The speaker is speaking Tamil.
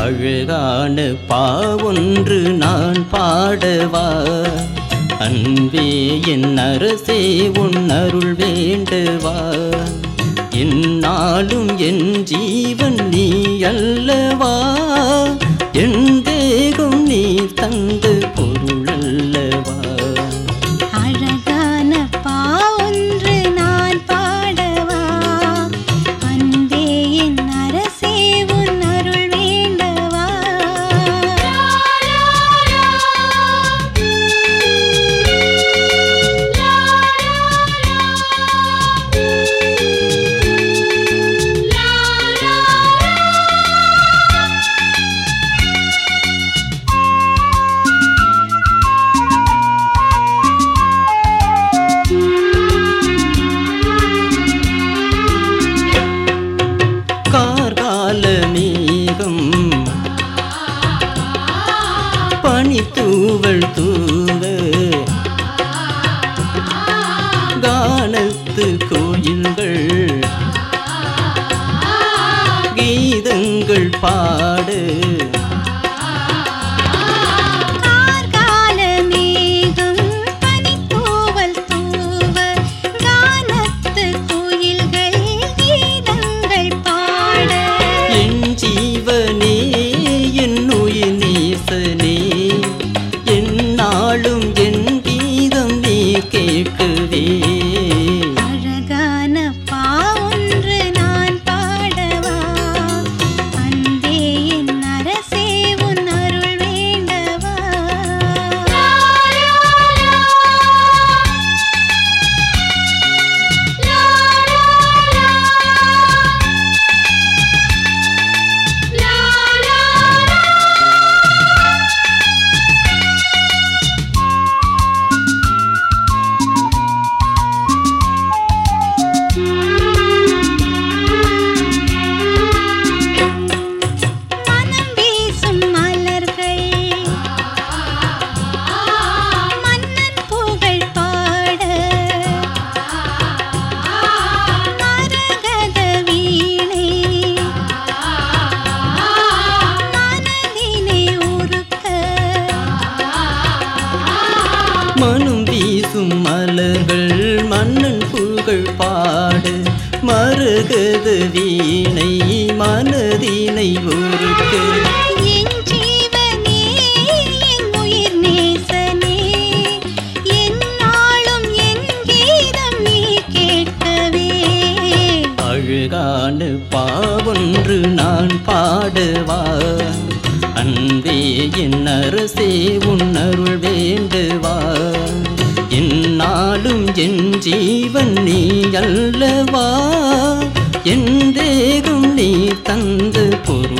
அழகான பாவொன்று நான் பாடவா அன்பே என் அரசே உன் அருள் வேண்டவா என்னாலும் என் ஜீவன் நீ அல்லவா என் தேகம் நீ தந்த பொருள் அல்லவா அழகான பா ஒன்று நான் பாடவா அன்பே என் அரசே உன் அருள் வேண்டவா கார்கால மேகம் பனித்தூவல் தூவ கானத்து கோயில்கள் கீதங்கள் பாடு கார்கால மேகம் பனித்தூவல் தூவ கானத்து குயில்கள் கீதங்கள் பாட என் ஜீவனே என் உயிர் நேசனே என்னாலும் என் கீதம் நீ கேட்கவே அழகான பா ஒன்று நான் பாடவா அன்பே என் அரசே உன் அருள் வேண்டவா மனம் வீசும் மலர்கள் மன்னன் புகழ் பாட மரகத வீணை மனதினை உருக்க மனம் வீசும் மலர்கள் மன்னன் புகழ் பாடு மருகத வீணை மனதினை ஒருக்கு என் ஜீவனே என் உயிர் நேசனே என்னாலும் என் கீதம் நீ கேட்கவே அழகான பாவொன்று நான் பாடுவா அன்பே என் அரசே உன் அருள் வேண்டுவா என்னாலும் என் ஜீவன் நீ அல்லவா என் தேகம் நீ தந்த பொருள்